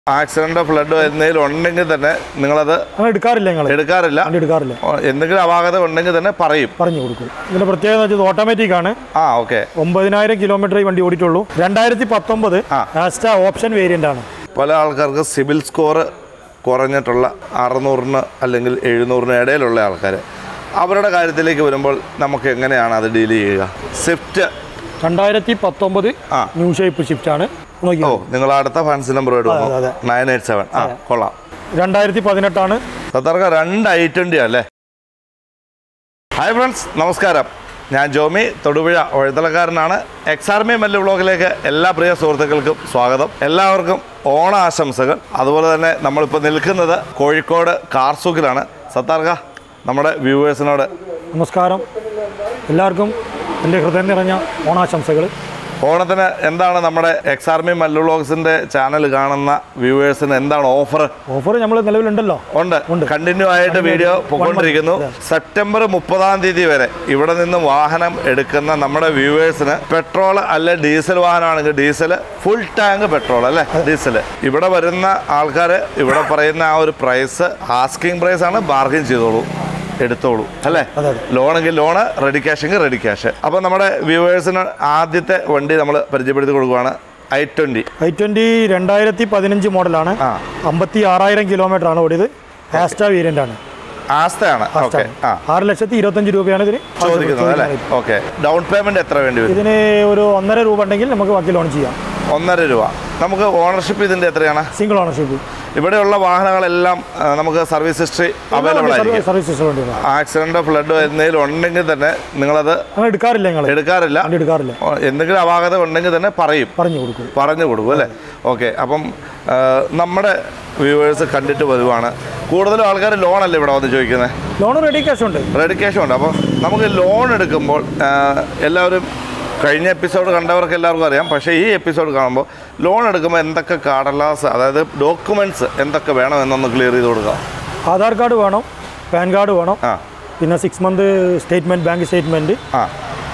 ആക്സിഡന്റോ ഫ്ലഡോ എന്തെങ്കിലും ഉണ്ടെങ്കിൽ തന്നെ നിങ്ങളത് അങ്ങനെ എടുക്കാറില്ല ഞങ്ങൾ എടുക്കാറില്ല വണ്ടി എടുക്കാറില്ല ഓ, എന്തെങ്കിലും അപാകത ഉണ്ടെങ്കിൽ തന്നെ പറയും പറഞ്ഞു കൊടുക്കും ഇതിന്റെ പ്രത്യേകത എന്ന് വെച്ചാൽ ഓട്ടോമാറ്റിക് ആണ് ആ ഓക്കെ ഒമ്പതിനായിരം കിലോമീറ്റർ ഈ വണ്ടി ഓടിയിട്ടുള്ളൂ രണ്ടായിരത്തി പത്തൊമ്പത് ആ. ആസ്റ്റ ഓപ്ഷൻ വേരിയന്റ് ആണ് പല ആൾക്കാർക്ക് സിബിൽ സ്കോർ കുറഞ്ഞിട്ടുള്ള അറുന്നൂറിന് അല്ലെങ്കിൽ എഴുന്നൂറിന് ഇടയിലുള്ള ആൾക്കാർ അവരുടെ കാര്യത്തിലേക്ക് വരുമ്പോൾ നമുക്ക് എങ്ങനെയാണ് അത് ഡീൽ ചെയ്യുക സ്വിഫ്റ്റ് രണ്ടായിരത്തി പത്തൊമ്പത് ആ. ന്യൂ ഷേപ്പ് ഷിഫ്റ്റ് ആണ് നോക്കി ഓ നിങ്ങൾ അടുത്ത ഫാൻസി നമ്പർ അതെ, ഇടുന്നു അതെ. നയൻ എയ്റ്റ് സെവൻ ആ കൊള്ളാം രണ്ടായിരത്തി പതിനെട്ടാണ് സത്തർക്ക് രണ്ട് ഐ ട്വൻ്റി അല്ലേ ഹായ് ഫ്രണ്ട്സ് നമസ്കാരം ഞാൻ ജോമി തൊടുപുഴ വഴുതലക്കാരനാണ് എക്സാർമി മല്ല് വ്ളോഗിലേക്ക് എല്ലാ പ്രിയ സുഹൃത്തുക്കൾക്കും സ്വാഗതം എല്ലാവർക്കും ഓണ ആശംസകൾ അതുപോലെ തന്നെ നമ്മളിപ്പോൾ നിൽക്കുന്നത് കോഴിക്കോട് കാർസൂക്കിലാണ് സത്താർക്ക നമ്മുടെ വ്യൂവേഴ്സിനോട് നമസ്കാരം എല്ലാവർക്കും എൻ്റെ ഹൃദയം നിറഞ്ഞ ഓണാശംസകൾ ഓണത്തിന് എന്താണ് നമ്മുടെ എക്സാർമി മല്ല് വ്ളോഗ്സിൻ്റെ ചാനൽ കാണുന്ന വ്യൂവേഴ്സിന് എന്താണ് ഓഫർ ഓഫർ നമ്മൾ നിലവിലുണ്ടല്ലോ ഉണ്ട് കണ്ടിന്യൂ ആയിട്ട് വീഡിയോ പൊക്കോണ്ടിരിക്കുന്നു സെപ്റ്റംബർ മുപ്പതാം തീയതി വരെ ഇവിടെ നിന്ന് വാഹനം എടുക്കുന്ന നമ്മുടെ വ്യൂവേഴ്സിന് പെട്രോൾ അല്ലെ ഡീസൽ വാഹനമാണെങ്കിൽ ഡീസൽ ഫുൾ ടാങ്ക് പെട്രോൾ അല്ലേ ഡീസൽ ഇവിടെ വരുന്ന ആൾക്കാർ ഇവിടെ പറയുന്ന ആ ഒരു പ്രൈസ് ആസ്കിംഗ് പ്രൈസ് ആണ് ബാർഗിൻ ചെയ്തോളൂ എടുത്തോളൂ അല്ലേ അതെ, അതെ. ലോണെങ്കിൽ ലോണ് റെഡി ക്യാഷെങ്കിൽ റെഡി ക്യാഷ് അപ്പോൾ നമ്മുടെ വ്യൂവേഴ്സിന് ആദ്യത്തെ വണ്ടി നമ്മൾ പരിചയപ്പെടുത്തി കൊടുക്കുകയാണ് ഐ ട്വൻറ്റി ഐ ട്വൻ്റി രണ്ടായിരത്തി പതിനഞ്ച് മോഡലാണ് ആ. അമ്പത്തി ആറായിരം കിലോമീറ്റർ ആണ് ഓടിയത് ആസ്റ്റ വേരിയന്റ് ആണ് ആസ്തയാണ് ഓക്കെ ആ ആറ് ലക്ഷത്തി ഇരുപത്തഞ്ച് രൂപയാണ് ഇതിന് ചോദിക്കുന്നത് അല്ലേ ഓക്കെ ഡൗൺ പേയ്മെന്റ് എത്ര വേണ്ടി വരും ഇതിന് ഒരു ഒന്നര രൂപ ഉണ്ടെങ്കിൽ നമുക്ക് ബാക്കി ലോൺ ചെയ്യാം ഒന്നര രൂപ നമുക്ക് ഓണർഷിപ്പ് ഇതിന്റെ എത്രയാണ് സിംഗിൾ ഓണർഷിപ്പ് ഇവിടെയുള്ള വാഹനങ്ങളെല്ലാം ആ, നമുക്ക് സർവീസ് ഹിസ്റ്ററി അവൈലബിൾ ആയിരിക്കും സർവീസ് സിസ്റ്റം വണ്ടി ആക്സിഡന്റോ ഫ്ലഡോ എന്തെങ്കിലും ഉണ്ടെങ്കിൽ തന്നെ നിങ്ങളത് അങ്ങനെ എടുക്കാറില്ല ഞങ്ങൾ എടുക്കാറില്ല വണ്ടി എടുക്കാറില്ല ഓ, എന്തെങ്കിലും അപാകത ഉണ്ടെങ്കിൽ തന്നെ പറയും പറഞ്ഞു കൊടുക്കും പറഞ്ഞു കൊടുക്കും അല്ലേ ഓക്കെ അപ്പം ആ, നമ്മുടെ വ്യൂവേഴ്സ് കണ്ടിട്ട് വരുവാണ് കൂടുതലും ആൾക്കാർ ലോണല്ലേ ഇവിടെ വന്ന് ചോദിക്കുന്നത് ലോൺ റെഡി ക്യാഷ് ഉണ്ട് റെഡി ക്യാഷ് ഉണ്ട് അപ്പോൾ നമുക്ക് ലോൺ എടുക്കുമ്പോൾ ആ, എല്ലാവരും കഴിഞ്ഞ എപ്പിസോഡ് കണ്ടവർക്ക് എല്ലാവർക്കും അറിയാം പക്ഷേ ഈ എപ്പിസോഡ് കാണുമ്പോൾ ലോൺ എടുക്കുമ്പോൾ എന്തൊക്കെ കടലാസ് അതായത് ഡോക്യുമെൻറ്റ്സ് എന്തൊക്കെ വേണം എന്നൊന്ന് ക്ലിയർ ചെയ്ത് കൊടുക്കാം ആധാർ കാർഡ് വേണം പാൻ കാർഡ് വേണം ആ പിന്നെ six month statement bank statement ആ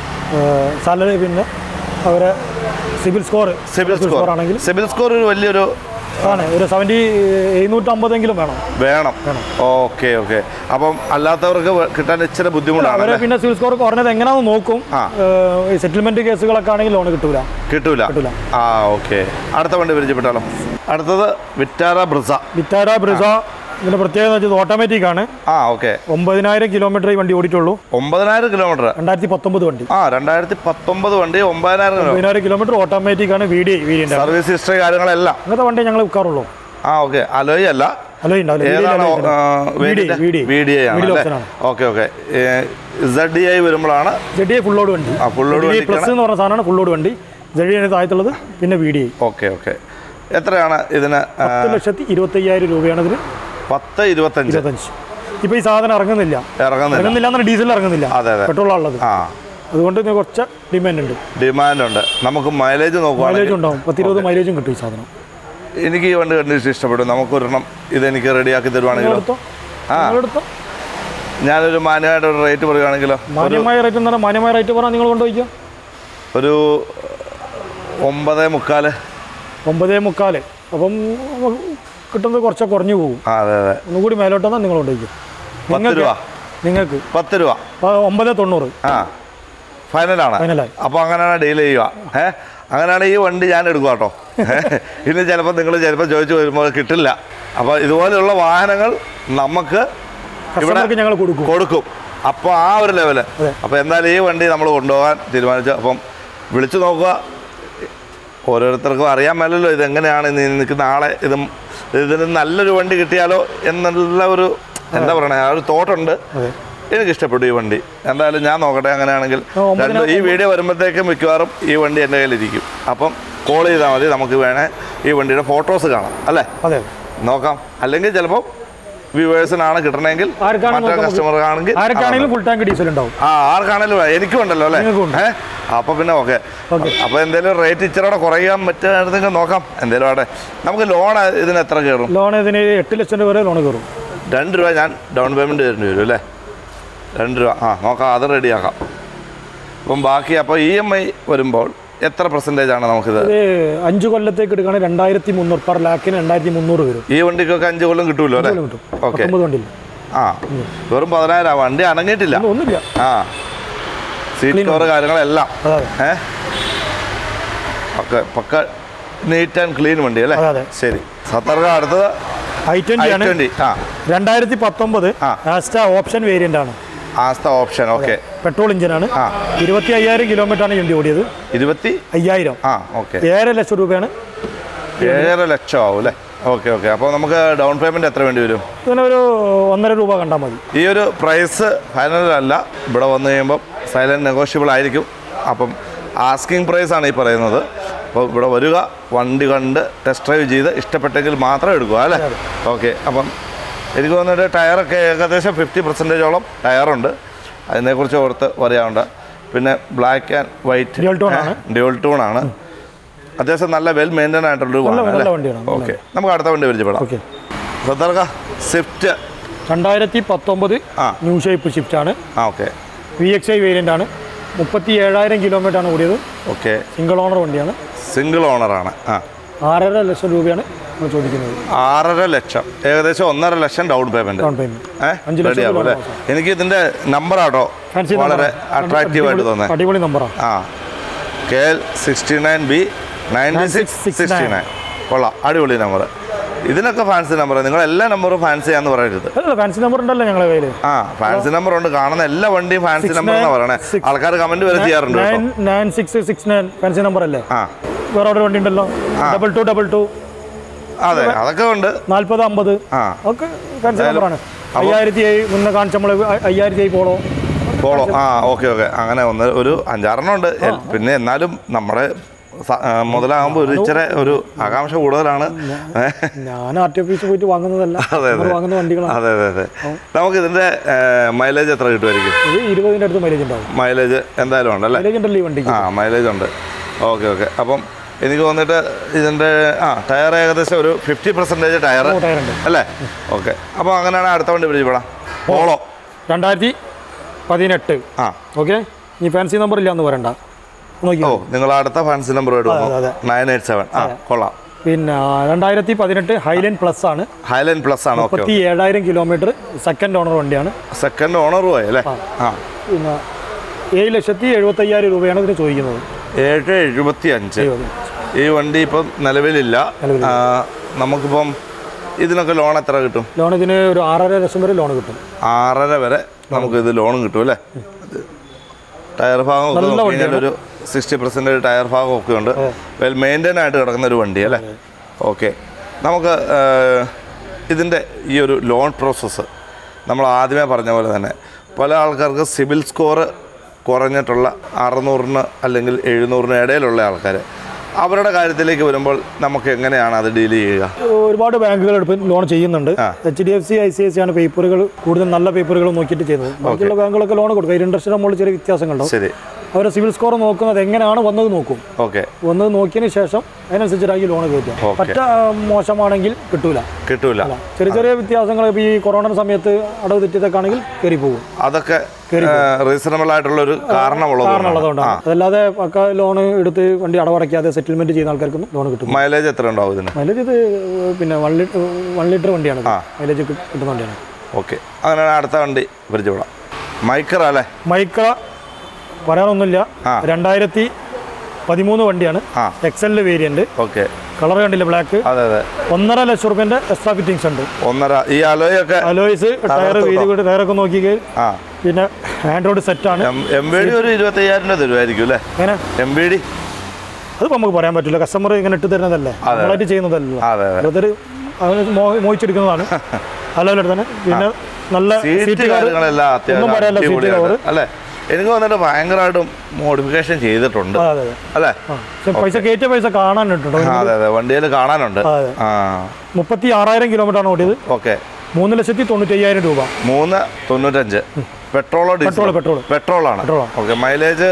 സാലറി പിന്നെ അവരെ സിബിൽ സ്കോർ സിബിൽ സ്കോർ ആണെങ്കിൽ സിബിൽ സ്കോർ ഒരു വലിയൊരു ആണ് ഒരു സെവൻറ്റി എഴുന്നൂറ്റമ്പതെങ്കിലും വേണം വേണം ഓക്കെ ഓക്കെ അപ്പം അല്ലാത്തവർക്ക് വ- കിട്ടാൻ ഇച്ചിരി ബുദ്ധിമുട്ടാണ് അവരെ പിന്നെ സിവിൽ സ്കോർ കുറഞ്ഞത് എങ്ങനെയാണെന്ന് നോക്കും ആ. സെറ്റിൽമെന്റ് കേസുകളൊക്കെ ആണെങ്കിൽ ലോൺ കിട്ടൂല കിട്ടൂല കിട്ടൂല. ആ ഓക്കെ അടുത്ത വണ്ടി പരിചയപ്പെട്ടാലോ അടുത്തത് വിറ്റാര ബ്രിസ വിറ്റാര ബ്രിസ ഇതിന്റെ പ്രത്യേകത എന്ന് വെച്ചാൽ ഓട്ടോമാറ്റിക് ആണ് ആ ഓക്കെ ഒമ്പതിനായിരം കിലോമീറ്റർ ഈ വണ്ടി ഓടിയിട്ടുള്ളൂ ഒമ്പതിനായിരം കിലോമീറ്റർ രണ്ടായിരത്തി പത്തൊമ്പത് വണ്ടി ആ രണ്ടായിരത്തി പത്തൊമ്പത് വണ്ടി ഒമ്പതിനായിരം കിലോമീറ്റർ ഒമ്പതിനായിരം കിലോമീറ്റർ ഓട്ടോമാറ്റിക് ആണ് V D variant service history കാര്യങ്ങളെല്ലാം അങ്ങനത്തെ വണ്ടി ഞങ്ങൾ വിൽക്കാറുള്ളൂ ആ ഓക്കെ അലോയ് അല്ല അലോ ഉണ്ടാവില്ല ഏതാണ് V D V D I ആണ് Middle അല്ലേ option ആണ്. Okay okay Z D I വരുമ്പോഴാണ് ജെഡി ഐ ഫുൾ ലോഡ് വണ്ടി ആ, full load വണ്ടിക്കാണ്. പ്ലസ് എന്ന് പറഞ്ഞ സാധനമാണ് ഫുൾ ലോഡ് വണ്ടി ജെഡി ആണ് താഴത്തുള്ളത് പിന്നെ V D I okay okay എത്രയാണ് ഇതിന് ആ, പത്ത് ലക്ഷത്തി ഇരുപത്തി അയ്യായിരം രൂപയാണ് ഇതിന് പത്ത് ഇരുപത്തഞ്ച് ഇരുപത്തഞ്ച് ഇപ്പൊ ഈ സാധനം ഇറങ്ങുന്നില്ല ഇറങ്ങുന്നില്ല ഇറങ്ങുന്നില്ല എന്നാണ് ഡീസൽ ഇറങ്ങുന്നില്ല അതെ അതെ പെട്രോളാണുള്ളത് ആ അതുകൊണ്ട് ഇതിന് കുറച്ച് ഡിമാൻഡ് ഉണ്ട് ഡിമാൻഡ് ഉണ്ട് നമുക്ക് മൈലേജ് നോക്കുവാണെങ്കിൽ മൈലേജ് ഉണ്ടാവും പത്തിരുപത് മൈലേജും കിട്ടും ഈ സാധനം എനിക്ക് ഈ വണ്ടി കണ്ടിട്ട് ഇഷ്ടപ്പെട്ടു നമുക്കൊരെണ്ണം ഇതെനിക്ക് റെഡിയാക്കി തരുവാണെങ്കിലോ എടുത്തോ ആ. നിങ്ങളെടുത്തോ ഞാനൊരു മാന്യമായിട്ട് ഒരു റേറ്റ് പറയുവാണെങ്കിലോ മാന്യമായ റേറ്റ് എന്ന് പറഞ്ഞാൽ മാന്യമായ റേറ്റ് പറഞ്ഞാൽ നിങ്ങൾ കൊണ്ടുപോയിക്കോ ഒരു ഒമ്പതേ മുക്കാല് ഒമ്പതേ മുക്കാല് അപ്പം നമുക്ക് കിട്ടുന്നത് കുറച്ച് കുറഞ്ഞു പോകും ആ അതെ അതെ ഒന്നുകൂടി മേലോട്ട് വന്നാൽ നിങ്ങൾ കൊണ്ടുപോയിക്കോ പത്ത് രൂപ നിങ്ങൾക്ക് പത്ത് രൂപ ആ, ഒമ്പത് തൊണ്ണൂറ് ആ ഫൈനലാണ് ഫൈനലായി അപ്പോൾ അങ്ങനെയാണ് ഡീൽ ചെയ്യുക ഏ അങ്ങനെയാണ് ഈ വണ്ടി ഞാൻ എടുക്കുക കേട്ടോ ഇനി ചിലപ്പോൾ നിങ്ങൾ ചിലപ്പോൾ ചോദിച്ചു വരുമ്പോൾ കിട്ടില്ല അപ്പോൾ ഇതുപോലെയുള്ള വാഹനങ്ങൾ നമുക്ക് ഇവിടെ കസ്റ്റമർക്ക് ഞങ്ങൾ കൊടുക്കും കൊടുക്കും അപ്പോൾ ആ ഒരു ലെവല് അതെ. അപ്പോൾ എന്തായാലും ഈ വണ്ടി നമ്മൾ കൊണ്ടുപോകാൻ തീരുമാനിച്ചു അപ്പം വിളിച്ചു നോക്കുക ഓരോരുത്തർക്കും അറിയാൻ മേലല്ലോ ഇതെങ്ങനെയാണ് ഇനി നിനക്ക് നാളെ ഇതും ഇതിന് നല്ലൊരു വണ്ടി കിട്ടിയാലോ എന്നുള്ള ഒരു എന്താ പറയണേ ആ ഒരു തോട്ടുണ്ട് അതെ എനിക്ക് ഇഷ്ടപ്പെട്ടു ഈ വണ്ടി എന്തായാലും ഞാൻ നോക്കട്ടെ അങ്ങനെയാണെങ്കിൽ ആ, ഒമ്പതിനാ- രണ്ട് ഈ വീഡിയോ വരുമ്പോഴത്തേക്കും മിക്കവാറും ഈ വണ്ടി എൻ്റെ കയ്യിലിരിക്കും അപ്പം കോൾ ചെയ്താൽ മതി നമുക്ക് വേണേ ഈ വണ്ടിയുടെ ഫോട്ടോസ് കാണാം അല്ലേ അതെ നോക്കാം അല്ലെങ്കിൽ ചിലപ്പോൾ വ്യൂവേഴ്സിനാണ് കിട്ടണമെങ്കിൽ ആർക്കാണ് മറ്റേ നോക്കാം കസ്റ്റമർ ആണെങ്കിൽ ആരൊക്കെയാണെങ്കിലും ഫുൾ ടാങ്ക് ഡീസൽ ഉണ്ടാവും ആ ആർക്കാണേലും എനിക്കും ഉണ്ടല്ലോ അല്ലേ നിങ്ങൾക്കും ഉണ്ട്. ഏഹ് അപ്പൊ പിന്നെ ഓക്കെ Okay. അപ്പൊ എന്തെങ്കിലും റേറ്റ് ഇച്ചിരി കുറയാൻ പറ്റുകയാണെങ്കിൽ നോക്കാം എന്തെങ്കിലും ആടെ നമുക്ക് ലോൺ ഇതിന് എത്ര കയറും ലോൺ ഇതിന് എട്ട് ലക്ഷം രൂപ വരെ ലോൺ കയറും രണ്ട് രൂപ ഞാൻ ഡൗൺ പേയ്മെന്റ് തരേണ്ടി വരും അല്ലേ രണ്ട് രൂപ ആ നോക്കാം അത് റെഡിയാക്കാം അപ്പം ബാക്കി അപ്പോൾ ഇ എം ഐ വരുമ്പോൾ എത്ര പെർസെൻറ്റേജ് ആണ് നമുക്കിത് ഇത് അഞ്ച് കൊല്ലത്തേക്ക് എടുക്കുകയാണെങ്കിൽ രണ്ടായിരത്തി മുന്നൂറ് പെർ ലാക്കിന് രണ്ടായിരത്തി മുന്നൂറ് വരും ഈ വണ്ടിക്കൊക്കെ അഞ്ച് കൊല്ലം കിട്ടുമല്ലോ അല്ലേ കിട്ടും ഓക്കെ പത്തൊമ്പത് വണ്ടിയിൽ ആ വെറും പതിനായിരം വണ്ടി അണങ്ങിയിട്ടില്ല ഒന്നുമില്ല ആ സീറ്റ് കവർ കാര്യങ്ങളെല്ലാം അതെ അതെ ഏ ഒക്കെ പക്ക നീറ്റ് ആൻഡ് ക്ലീൻ വണ്ടി അല്ലേ അതെ, അതെ. ശരി സത്തർക്ക അടുത്തത് ഐ ട്വന്റി ആണ് ട്വന്റി ആ രണ്ടായിരത്തി പത്തൊമ്പത് ആ. ആസ്റ്റ ഓപ്ഷൻ വേരിയന്റ് ആണ് ആസ്ത ഓപ്ഷൻ ഓക്കെ പെട്രോൾ എഞ്ചിനാണ് ആ. ഇരുപത്തി അയ്യായിരം കിലോമീറ്റർ ആണ് ഈ വണ്ടി ഓടിയത് ഇരുപത്തി അയ്യായിരം ആ ഓക്കെ ഏഴര ലക്ഷം രൂപയാണ് ഏഴര ലക്ഷം ആവും അല്ലേ ഓക്കെ ഓക്കെ അപ്പോൾ നമുക്ക് ഡൗൺ പേയ്മെന്റ് എത്ര വേണ്ടി വരും ഇതിന് ഒരു ഒന്നര രൂപ കണ്ടാൽ മതി ഈ ഒരു പ്രൈസ് ഫൈനൽ അല്ല ഇവിടെ വന്നു കഴിയുമ്പം സൈലന്റ് നെഗോഷ്യബിൾ ആയിരിക്കും അപ്പം ആസ്കിങ് പ്രൈസ് ആണ് ഈ പറയുന്നത് അപ്പോൾ ഇവിടെ വരിക വണ്ടി കണ്ട് ടെസ്റ്റ് ഡ്രൈവ് ചെയ്ത് ഇഷ്ടപ്പെട്ടെങ്കിൽ മാത്രം എടുക്കുക അല്ലേ ഓക്കെ അപ്പം എനിക്ക് തോന്നുന്നത് ടയറൊക്കെ ഏകദേശം ഫിഫ്റ്റി പെർസെൻറ്റേജോളം ടയറുണ്ട് അതിനെക്കുറിച്ച് ഓർത്ത് പറയാറുണ്ട് പിന്നെ black and white Dual tone ആണ്. ഡ്യുവൽ ടൂൺ ആണ് അത്യാവശ്യം നല്ല വെൽ മെയിൻറ്റൈൻ ആയിട്ടുള്ളൊരു നല്ല- വാഹനം നല്ല അല്ലേ വണ്ടിയാണ്, നല്ല ഓക്കെ നമുക്ക് അടുത്ത വണ്ടി പരിചയപ്പെടാം ഓക്കെ ശ്രദ്ധാർക്ക സ്വിഫ്റ്റ് രണ്ടായിരത്തി പത്തൊമ്പത് ആ. ന്യൂ ഷേപ്പ് ഷിഫ്റ്റ് ആണ് ആ okay V X I variant ആണ് മുപ്പത്തി ഏഴായിരം കിലോമീറ്റർ ആണ് ഓടിയത് ഓക്കെ സിംഗിൾ ഓണർ വണ്ടിയാണ് സിംഗിൾ ഓണറാണ് ആ ആറര ലക്ഷം രൂപയാണ് നമ്മൾ ചോദിക്കുന്നത് ആറര ലക്ഷം ഏകദേശം ഒന്നര lakh down payment down payment അഞ്ച് ഏഹ് ലക്ഷം റെഡി ആവും അല്ലേ എനിക്ക് ഇതിന്റെ നമ്പർ ആട്ടോ ഫാൻസി വളരെ അട്രാക്റ്റീവ് ആയിട്ട് തോന്നുന്നത് അടിപൊളി നമ്പറാണ് ആ K L sixty nine B ninety six sixty nine കൊള്ളാം അടിപൊളി നമ്പർ ഇതിനൊക്കെ ഫാൻസി നമ്പർ നിങ്ങൾ എല്ലാ നമ്പറും ഫാൻസി ആന്ന് പറയരുത് അല്ല ഫാൻസി നമ്പർ ഉണ്ടല്ലോ ഞങ്ങളെ കയ്യിൽ ആ ഫാൻസി നമ്പർ ഉണ്ട് കാണുന്ന എല്ലാ വണ്ടിയും ഫാൻസി Six നമ്പർ എന്നാ nine പറയണേ six. ആൾക്കാർ കമന്റ് വരെ ചെയ്യാറുണ്ട് കേട്ടോ nine nine six six nine fancy number അല്ലേ ആ വേറെ ഒരു വണ്ടി ഉണ്ടല്ലോ ഡബിൾ ടു ഡബിൾ ടു അതെ അതൊക്കെ ഉണ്ട് നാൽപ്പത് അമ്പത് ആ ഒക്കെ ഫാൻസി നമ്പറാണ് അയ്യായിരത്തി ഏഴ് മുന്നേ കാണിച്ച നമ്മൾ അയ്യായിരത്തി ഏഴ് പോളോ പോളോ ആ ഓക്കെ ഓക്കെ അങ്ങനെ ഒന്ന് ഒരു അഞ്ചാറെണ്ണം ഉണ്ട് എൽ- പിന്നെ എന്നാലും നമ്മുടെ സ- ആ, മുതലാകുമ്പോൾ ഒരു ഇച്ചിരി ഒരു ആകാംക്ഷ കൂടുതലാണ് ഞാൻ ആർ ടി ഓഫീസിൽ പോയിട്ട് വാങ്ങുന്നതല്ല അതെ, നമ്മൾ അതെ. വാങ്ങുന്ന വണ്ടികളാണ് അതെ അതെ അതെ നമുക്ക് ഇതിന്റെ മൈലേജ് എത്ര കിട്ടുമായിരിക്കും ഇത് ഇരുപതിൻ്റെ അടുത്ത് മൈലേജ് ഉണ്ടാവും മൈലേജ് എന്തായാലും ഉണ്ടല്ലേ മൈലേജ് ഉണ്ടല്ലോ ഈ വണ്ടിക്ക് ആ മൈലേജ് ഉണ്ട് ഓക്കെ ഓക്കെ അപ്പം എനിക്ക് തോന്നിയിട്ട് ഇതിന്റെ ആ ടയർ ഏകദേശം ഒരു ഫിഫ്റ്റി പെർസെൻറ്റേജ് ടയർ ടയറുണ്ട് അല്ലേ ഓക്കെ അപ്പോൾ അങ്ങനെയാണ് അടുത്ത വണ്ടി പിടിച്ചപ്പെടാം പോളോ രണ്ടായിരത്തി പതിനെട്ട് ആ ഓക്കെ ഈ ഫാൻസി നമ്പർ ഇല്ല എന്ന് പറയണ്ട നോക്കി ഓ നിങ്ങൾ അടുത്ത ഫാൻസി നമ്പർ അതെ, എടുക്കുന്നു അതെ. നയൻ എയ്റ്റ് സെവൻ ആ കൊള്ളാം പിന്നെ രണ്ടായിരത്തി പതിനെട്ട് ഹൈലൈൻ പ്ലസ് ആണ് ഹൈലൈൻ പ്ലസ് ആണ് ഓക്കെ മുപ്പത്തി ഏഴായിരം കിലോമീറ്റർ സെക്കൻഡ് ഓണർ വണ്ടിയാണ് സെക്കൻഡ് ഓണറും ആയി അല്ലേ ആ പിന്നെ ഏഴ് ലക്ഷത്തി എഴുപത്തയ്യായിരം രൂപയാണ് ഇതിന് ചോദിക്കുന്നത് ഏഴ് എഴുപത്തി അഞ്ച് എഴുപത്. ഈ വണ്ടി ഇപ്പം നിലവിലില്ല നിലവിലില്ല. ആ, നമുക്കിപ്പം ഇതിനൊക്കെ ലോൺ എത്ര കിട്ടും ലോൺ ഇതിന് ഒരു ആറര ലക്ഷം വരെ ലോൺ കിട്ടും ആറര വരെ നമുക്ക് ഇത് ലോൺ കിട്ടും അല്ലേ ഇത് ടയർ ഭാഗം ഒക്കെ നല്ല നോക്കി കഴിഞ്ഞാൽ ഒരു സിക്സ്റ്റി പെർസെൻറ്റേജ് ടയർ ഭാഗം ഒക്കെ ഉണ്ട് വെൽ മെയിൻറ്റൈൻ ആയിട്ട് കിടക്കുന്ന ഒരു വണ്ടി അല്ലേ ഓക്കെ നമുക്ക് ഇതിൻ്റെ ഈ ഒരു ലോൺ പ്രോസസ്സ് നമ്മൾ ആദ്യമേ പറഞ്ഞ പോലെ തന്നെ പല ആൾക്കാർക്ക് സിബിൽ സ്കോർ കുറഞ്ഞിട്ടുള്ള അറുന്നൂറിന് അല്ലെങ്കിൽ എഴുന്നൂറിന് ഇടയിലുള്ള ആൾക്കാർ അവരുടെ കാര്യത്തിലേക്ക് വരുമ്പോൾ നമുക്ക് എങ്ങനെയാണ് അത് ഡീൽ ചെയ്യുക ഒരുപാട് ബാങ്കുകൾ എടുപ്പ് ലോൺ ചെയ്യുന്നുണ്ട് ആ. H D F C I C I C I പേപ്പറുകൾ കൂടുതൽ നല്ല പേപ്പറുകൾ നോക്കിയിട്ട് ചെയ്യുന്നത് ബാക്കിയുള്ള ബാങ്കുകളൊക്കെ ലോൺ കൊടുക്കും ഇൻട്രസ്റ്റിന്റെ മുകളിൽ ചെറിയ വ്യത്യാസങ്ങളുണ്ടാവും ശരി അവരുടെ സിവിൽ സ്കോർ നോക്കുന്നത് എങ്ങനെയാണ് വന്നത് നോക്കും ഓക്കെ വന്നത് നോക്കിയതിന് ശേഷം അതിനനുസരിച്ചിട്ടാക്കി ലോൺ കയറ്റുക Okay. പറ്റ ആ, മോശമാണെങ്കിൽ കിട്ടൂല കിട്ടൂല അല്ല ചെറിയ ചെറിയ വ്യത്യാസങ്ങൾ ഇപ്പോൾ ഈ കൊറോണ സമയത്ത് അടവ് തെറ്റിയതൊക്കെ ആണെങ്കിൽ കയറി പോകും അതൊക്കെ റീസണബിൾ ആയിട്ടുള്ള ഒരു കാരണമുള്ളത് കാരണമുള്ളതുകൊണ്ടാണ് അതല്ലാതെ പക്ക ലോൺ എടുത്ത് വണ്ടി അടവടയ്ക്കാതെ സെറ്റിൽമെന്റ് ചെയ്യുന്ന ആൾക്കാർക്കൊന്നും ലോൺ കിട്ടും മൈലേജ് എത്ര ഉണ്ടാവും ഇതിന് മൈലേജ് ഇത് പിന്നെ വൺ ലിറ്റർ വൺ ലിറ്റർ വണ്ടിയാണ് ഇത്. മൈലേജ് കി- കിട്ടുന്ന വണ്ടിയാണ് ഓക്കെ അങ്ങനെയാണ് അടുത്ത വണ്ടി പരിചയപ്പെടാം മൈക്കർ അല്ലേ മൈക്ര പറയാനൊന്നുമില്ല ആ. രണ്ടായിരത്തി പതിമൂന്ന് വണ്ടിയാണ് ആ. എക്സൽ വേരിയന്റ് ഓക്കെ കളർ കണ്ടില്ല ബ്ലാക്ക് അതെ അതെ ഒന്നര ലക്ഷം റുപ്യന്റെ എക്സ്ട്രാ ഫിറ്റിംഗ്സ് ഉണ്ട് ഒന്നര ഈ അലോയൊക്കെ അലോയ്സ് ടയർ വീതി കൂടി ടയറൊക്കെ നോക്കിക്കഴിഞ്ഞാൽ ആ പിന്നെ ആൻഡ്രോയിഡ് സെറ്റാണ് എം ബി ഡി ഒരു ഇരുപത്തി അയ്യായിരം രൂപ തരുമായിരിക്കും അല്ലേ അങ്ങനെ എം ബി ഡി അതിപ്പോൾ നമുക്ക് പറയാൻ പറ്റില്ല കസ്റ്റമർ ഇങ്ങനെ ഇട്ട് തരുന്നതല്ലേ നമ്മളായിട്ട് ചെയ്യുന്നതല്ലോ അതെ അതെ ഓരോരുത്തർ അവന് മോ- മോഹിച്ചെടുക്കുന്നതാണ് അലോയിലെടുത്ത് തന്നെ പിന്നെ നല്ല സീറ്റ് സീറ്റ് കവർ കാര്യങ്ങളെല്ലാം ഒന്നും അത്യാവശ്യം പറയാനില്ല സീറ്റ് കവർ അടിപൊളിയാണ് അല്ലേ എനിക്ക് വന്നിട്ട് ഭയങ്കരമായിട്ടും മോഡിഫിക്കേഷൻ ചെയ്തിട്ടുണ്ട് അതെ അതെ അല്ലേ ആ പക്ഷെ പൈസ കയറ്റിയ പൈസ കാണാൻ കിട്ടുണ്ടോ ആ, അതെ അതെ വണ്ടിയിൽ കാണാനുണ്ട് അതെ. ആ മുപ്പത്തി ആറായിരം കിലോമീറ്റർ ആണ് ഓടിയത് ഓക്കെ മൂന്ന് ലക്ഷത്തി തൊണ്ണൂറ്റി അയ്യായിരം രൂപ മൂന്ന് തൊണ്ണൂറ്റഞ്ച് പെട്രോളോ പെട്രോൾ ഡീസൽ പെട്രോൾ പെട്രോളാണ് പെട്രോളാണ്. ഓക്കെ മൈലേജ്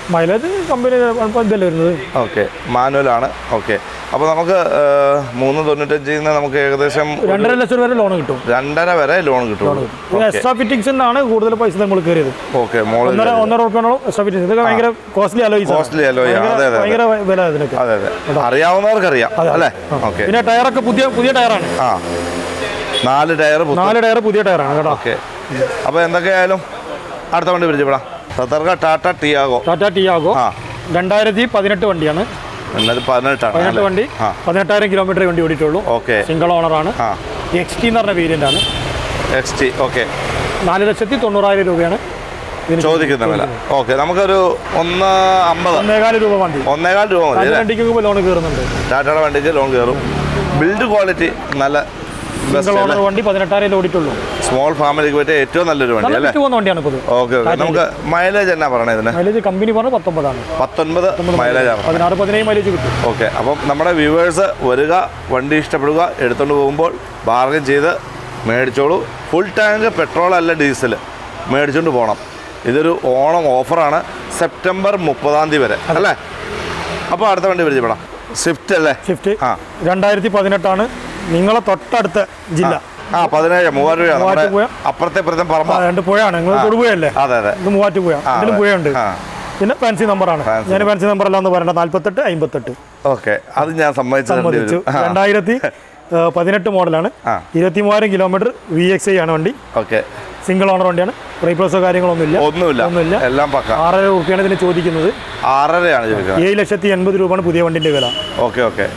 മൈലേജ് കമ്പനി ഇതല്ലേ വരുന്നത് ഓക്കെ മാനുവലാണ് ഓക്കെ അപ്പോൾ നമുക്ക് ആ, മൂന്ന് തൊണ്ണൂറ്റഞ്ചിൽ നിന്ന് നമുക്ക് ഏകദേശം രണ്ടര ലക്ഷം വരെ ലോൺ കിട്ടും രണ്ടര വരെ ലോൺ കിട്ടും എക്സ്ട്രാ ഫിറ്റിംഗ്സിനാണ് കൂടുതൽ പൈസ നമ്മൾ കയറിയത് ഓക്കെ മോളിൽ ഒന്നര ഒന്നര റുപ്യാണോ എക്സ്ട്രാ ഫിറ്റിംഗ്സ് ഇതൊക്കെ ഭയങ്കര കോസ്റ്റ്ലി അലോയിസ് കോസ്റ്റ്ലി അല്ലോ അതെ അതെ അതെ ഭയങ്കര വില ഇതിനൊക്കെ അതെ അതെ അറിയാവുന്നവർക്ക് അറിയാം അല്ലേ ഓക്കെ പിന്നെ ടയറൊക്കെ പുതിയ പുതിയ ടയറാണ് ആ നാല് ടയർ നാല് ടയർ പുതിയ ടയറാണ് കേട്ടോ ഓക്കെ അപ്പോൾ എന്തൊക്കെയായാലും അടുത്ത വണ്ടി പിടിച്ചപ്പെടാം സത്തർക്ക ടാറ്റ ടിയാഗോ ടാറ്റ ടിയാഗോ ആ രണ്ടായിരത്തി പതിനെട്ട് വണ്ടിയാണ് എന്നത് പതിനെട്ടാണ് പതിനെട്ട് അല്ലേ വണ്ടി ആ. പതിനെട്ടായിരം കിലോമീറ്റർ വണ്ടി ഓടിയിട്ടുള്ളൂ ഓക്കെ സിംഗിൾ ഓണറാണ് ആ എക്സ് ടി എന്ന് പറഞ്ഞ വേരിയൻ്റ് ആണ് എക്സ് ടി ഓക്കെ നാല് ലക്ഷത്തി തൊണ്ണൂറായിരം രൂപയാണ് ഇതിന് ചോദിക്കുന്ന വില ഓക്കെ നമുക്കൊരു ഒന്ന് അമ്പത് ഒന്നേകാല് രൂപ വണ്ടി ഒന്നേകാൽ രൂപ മതി അതിന് അല്ലേ വണ്ടിക്ക് ലോൺ കയറുന്നുണ്ട് ടാറ്റയുടെ വണ്ടിക്ക് ലോൺ കയറും ബിൽഡ് ക്വാളിറ്റി നല്ല സിംഗിൾ ബെസ്റ്റ് ഓണർ വണ്ടി പതിനെട്ടായിരം ഓടിയിട്ടുള്ളൂ സ്മോൾ ഫാമിലിക്ക് പറ്റിയ ഏറ്റവും നല്ലൊരു വണ്ടി നല്ല അല്ലേ വിറ്റ് പോകുന്ന വണ്ടിയാണ് ഇപ്പോൾ ഇത്. ഓക്കെ ഓക്കെ നമുക്ക് മൈലേജ് എന്നാ പറയണേ ഇതിന് മൈലേജ് കമ്പനി പറഞ്ഞ പത്തൊമ്പതാണ് പത്തൊൻപത് മൈലേജ് ആണ് പതിനാറ് പതിനേഴ് മൈലേജ് കിട്ടും ഓക്കെ അപ്പം നമ്മുടെ വ്യൂവേഴ്സ് വരിക വണ്ടി ഇഷ്ടപ്പെടുക എടുത്തുകൊണ്ട് പോകുമ്പോൾ ബാർഗൻ ചെയ്ത് മേടിച്ചോളൂ ഫുൾ ടാങ്ക് പെട്രോൾ അല്ല ഡീസൽ മേടിച്ചുകൊണ്ട് പോകണം ഇതൊരു ഓണം ഓഫറാണ് സെപ്റ്റംബർ മുപ്പതാം തീയതി വരെ അല്ലേ അപ്പോൾ അടുത്ത വണ്ടി പരിചയപ്പെടാം സ്വിഫ്റ്റ് അല്ലേ സ്വിഫ്റ്റ് ആ രണ്ടായിരത്തി പതിനെട്ടാണ് നിങ്ങളെ തൊട്ടടുത്ത ജില്ല ആ പതിനേഴ് മൂവായിരം രൂപ നമ്മുടെ മൂവാറ്റുപുഴ. അപ്പുറത്തെ ഇപ്പുറത്തെ പറമ്പ ആ, രണ്ട് പുഴയാണ് നിങ്ങൾ തൊടുപുഴയല്ലേ അതെ അതെ ഇത് മൂവാറ്റുപുഴ ഇതിലും അതെ. പുഴയുണ്ട് ആ. പിന്നെ ഫാൻസി നമ്പറാണ് ഫാൻസി. ഞാൻ ഫാൻസി നമ്പർ അല്ല എന്ന് പറയണ്ട നാല്പത്തെട്ട് അമ്പത്തെട്ട് ഓക്കെ അത് ഞാൻ സമ്മതിച്ചു തരേണ്ടി സമ്മതിച്ചു വരും. ആ, രണ്ടായിരത്തി ഏ, പതിനെട്ട് മോഡലാണ് ആ. ഇരുപത്തി മൂവായിരം കിലോമീറ്റർ വി എക്സ് ഐ ആണ് വണ്ടി ഓക്കെ സിംഗിൾ ഓണർ വണ്ടിയാണ് റീപ്ലേസോ കാര്യങ്ങളൊന്നുമില്ല ഒന്നുമില്ല ഒന്നുമില്ല. എല്ലാം പക്ക ആറര റുപ്യാണ് ഇതിന് ചോദിക്കുന്നത് ആറരയാണ് ചോദിക്കുന്നത് ഏഴ് ലക്ഷത്തി എൺപത് രൂപയാണ് പുതിയ വണ്ടിന്റെ വില ഓക്കെ ഓക്കെ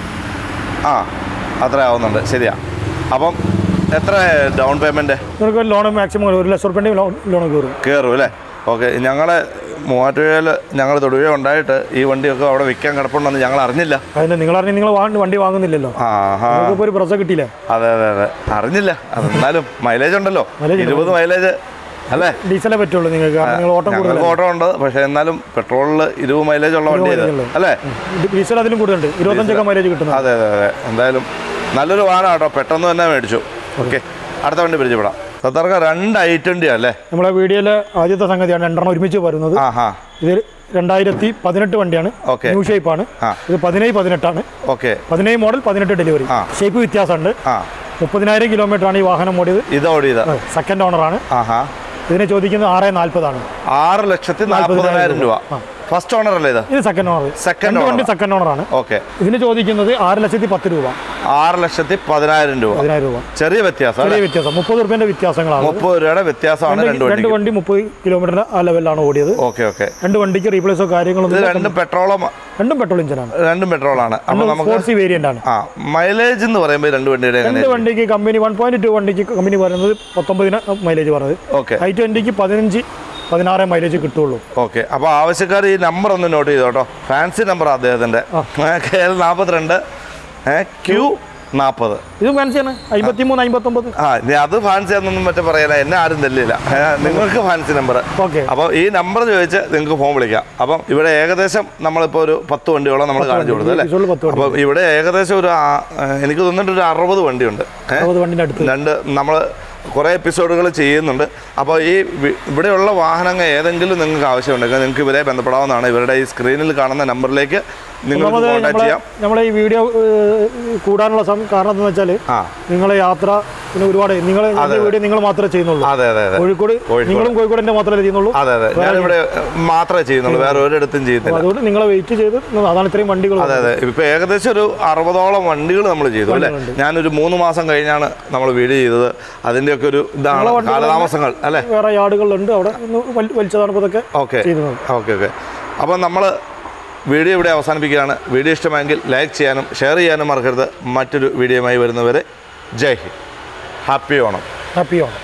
ആ അത്ര ആവുന്നുണ്ട് ശരിയാ അപ്പം എത്ര ഡൗൺ പേയ്മെൻറ്റ് നിങ്ങൾക്ക് ലോൺ മാക്സിമം ഒരു ലക്ഷം റുപ്യൻ്റെ ലോൺ ലോൺ കയറും കയറും അല്ലേ ഓക്കെ ഞങ്ങളെ മൂവാറ്റുപുഴയിൽ ഞങ്ങൾ തൊടുപുഴ ഉണ്ടായിട്ട് ഈ വണ്ടിയൊക്കെ അവിടെ വിൽക്കാൻ കിടപ്പുണ്ടെന്ന് ഞങ്ങൾ അറിഞ്ഞില്ല അതിന് നിങ്ങൾ അറിഞ്ഞ് നിങ്ങൾ വാ- വണ്ടി വാങ്ങുന്നില്ലല്ലോ ആ ഹാ നിങ്ങൾക്ക് ഒരു പ്രസ കിട്ടിയില്ലേ അതെ അതെ അതെ അറിഞ്ഞില്ല എന്നാലും മൈലേജ് ഉണ്ടല്ലോ Mileage ഉണ്ട്. ഇരുപത് മൈലേജ് അല്ലേ ഡീസലേ പറ്റുള്ളൂ നിങ്ങൾക്ക് കാരണം നിങ്ങൾ ഓട്ടം കൂടുതൽ ഞങ്ങൾക്ക് ഓട്ടോ ഉണ്ട് പക്ഷേ എന്നാലും പെട്രോളിൽ ഇരുപത് മൈലേജ് ഉള്ള വണ്ടി ഇത് mileage ഉള്ളത്. അല്ലേ ഡീസൽ അതിലും കൂടുതലുണ്ട് ഇരുപത്തഞ്ചൊക്കെ മൈലേജ് കിട്ടുന്നത് അതെ അതെ അതെ എന്തായാലും നല്ലൊരു വാഹനം കേട്ടോ പെട്ടെന്ന് തന്നെ മേടിച്ചു ഓക്കെ അടുത്ത വണ്ടി പരിചയപ്പെടാം സത്തർക്ക രണ്ട് ഐ ട്വൻ്റി അല്ലേ നമ്മളെ വീഡിയോയിലെ ആദ്യത്തെ സംഗതിയാണ് രണ്ടെണ്ണം ഒരുമിച്ച് വരുന്നത് ആ ഹാ ഇത് രണ്ടായിരത്തി പതിനെട്ട് വണ്ടിയാണ് ഓക്കെ ന്യൂ ഷേപ്പാണ് ആ. ഇത് പതിനേഴ് പതിനെട്ടാണ് ഓക്കെ പതിനേഴ് മോഡൽ പതിനെട്ട് ഡെലിവറി ആ. ഷേപ്പ് വ്യത്യാസമുണ്ട് ആ മുപ്പതിനായിരം കിലോമീറ്റർ ആണ് ഈ വാഹനം ഓടിയത് ഇത് ഓടിയത് സെക്കൻഡ് ഓണറാണ് ആഹാ ഇതിനെ ചോദിക്കുന്നത് ആറ് നാൽപ്പതാണ് ആറ് ലക്ഷത്തി നാൽപ്പതിനായിരം രൂപ ഫസ്റ്റ് ഓണർ അല്ലേ ഇത് ഇത് സെക്കൻഡ് ഓണർ Second രണ്ട് വണ്ടി owner. സെക്കൻഡ് ഓണറാണ് ഓക്കെ ഇതിന് ചോദിക്കുന്നത് ആറ് ലക്ഷത്തി പത്ത് രൂപ ആറ് ലക്ഷത്തി പതിനായിരം രൂപ പതിനായിരം രൂപ ചെറിയ വ്യത്യാസം ചെറിയ അല്ലേ വ്യത്യാസം മുപ്പത് റുപ്യന്റെ വ്യത്യാസങ്ങളാണ് മുപ്പത് രൂപയുടെ വ്യത്യാസമാണ് രണ്ട് രണ്ട് വണ്ടിക്ക് വണ്ടി മുപ്പത് കിലോമീറ്ററിന് ആ ലെവലിലാണ് ഓടിയത് ഓക്കെ ഓക്കെ രണ്ട് വണ്ടിക്ക് റീപ്ലേസോ ഇത് കാര്യങ്ങളൊന്നും രണ്ടും പെട്രോളും രണ്ടും പെട്രോൾ എഞ്ചിനാണ് രണ്ടും പെട്രോളാണ് അപ്പൊ നമുക്ക് ഫോർ സി വേരിയന്റ് ആണ് ആ മൈലേജ് എന്ന് പറയുമ്പോൾ രണ്ട് വണ്ടിയുടെ രണ്ട് എങ്ങനെ വണ്ടിക്ക് കമ്പനി വൺ പോയിന്റ് ടു വണ്ടിക്ക് കമ്പനി പറയുന്നത് പത്തൊമ്പതിന് മൈലേജ് പറഞ്ഞത് ഓക്കെ ഐ ട്വന്റിക്ക് പതിനഞ്ച് പതിനാറ് മൈലേജ് കിട്ടുള്ളൂ ഓക്കെ അപ്പോൾ ആവശ്യക്കാർ ഈ നമ്പർ ഒന്ന് നോട്ട് ചെയ്തോട്ടോ ഫാൻസി നമ്പർ അദ്ദേഹത്തിൻ്റെ കെ എൽ നാൽപ്പത്തിരണ്ട് ക്യൂ നാൽപ്പത് ഇത് ഫാൻസിയാണ് അമ്പത്തി മൂന്ന് അമ്പത്തൊമ്പത് ആ ഇനി അത് ഫാൻസി എന്നൊന്നും മറ്റേ പറയാല എന്നെ ആരും തല്ലില്ല ഏ, നിങ്ങൾക്ക് ഫാൻസി നമ്പർ ഓക്കെ അപ്പോൾ ഈ നമ്പർ ചോദിച്ച് നിങ്ങൾക്ക് ഫോൺ വിളിക്കാം അപ്പം ഇവിടെ ഏകദേശം നമ്മളിപ്പോൾ ഒരു പത്ത് വണ്ടിയോളം നമ്മൾ കാണിച്ചു കൊടുത്തു അല്ലേ എപ്പിസോഡിൽ പത്ത് വണ്ടി അപ്പോൾ ഇവിടെ ഏകദേശം ഒരു ആ- എനിക്ക് തോന്നിട്ട് ഒരു അറുപത് വണ്ടിയുണ്ട് ഏ? അറുപത് വണ്ടിന്റെ അടുത്ത് രണ്ട് നമ്മൾ കുറേ എപ്പിസോഡുകൾ ചെയ്യുന്നുണ്ട് അപ്പോൾ ഈ വി- ഇവിടെയുള്ള വാഹനങ്ങൾ ഏതെങ്കിലും നിങ്ങൾക്ക് ആവശ്യമുണ്ടെങ്കിൽ നിങ്ങൾക്ക് ഇവരെ ബന്ധപ്പെടാവുന്നതാണ് ഇവരുടെ ഈ സ്ക്രീനിൽ കാണുന്ന നമ്പറിലേക്ക് നിങ്ങൾക്ക് ഒന്നാമത് കോൺടാക്ട് നമ്മളെ ചെയ്യാം നമ്മളെ ഈ വീഡിയോ കൂടാനുള്ള സം- കാരണം എന്ന് വെച്ചാൽ ആ നിങ്ങളെ യാത്ര പിന്നെ ഒരുപാട് നിങ്ങൾ വീഡിയോ നിങ്ങൾ മാത്രമേ ചെയ്യുന്നുള്ളൂ അതെ അതെ അതെ കോഴിക്കോട് കോഴിക്കോട്. നിങ്ങളും കോഴിക്കോടിന്റെ മാത്രമേ ചെയ്യുന്നുള്ളൂ അതെ അതെ ഞാനിവിടെ മാത്രമേ ചെയ്യുന്നുള്ളൂ വേറെ ഒരിടത്തും അപ്പൊ ചെയ്യുന്നില്ല അതുകൊണ്ട് നിങ്ങളെ വെയിറ്റ് ചെയ്ത് അതാണ് ഇത്രയും വണ്ടികൾ അതെ അതെ ഇപ്പൊ ഏകദേശം ഒരു അറുപതോളം വണ്ടികൾ നമ്മൾ ചെയ്തു അല്ലേ ഞാനൊരു മൂന്ന് മാസം കഴിഞ്ഞാണ് നമ്മൾ വീഡിയോ ചെയ്തത് അതിൻ്റെയൊക്കെ ഒരു ഇതാണ് കാലതാമസങ്ങൾ അല്ലേ വേറെ യാർഡുകളുണ്ട് അവിടെ ഒന്ന് വലി- വലിച്ചതാണ് ഇപ്പോൾ ഇതൊക്കെ ഓക്കെ ചെയ്യുന്നത് ഓക്കെ ഓക്കെ അപ്പോൾ നമ്മൾ വീഡിയോ ഇവിടെ അവസാനിപ്പിക്കുകയാണ് വീഡിയോ ഇഷ്ടമെങ്കിൽ ലൈക്ക് ചെയ്യാനും ഷെയർ ചെയ്യാനും മറക്കരുത് മറ്റൊരു വീഡിയോയുമായി വരുന്നവരെ ജയ് ഹിന്ദ് ഹാപ്പി ഓണം ഹാപ്പി ആണ്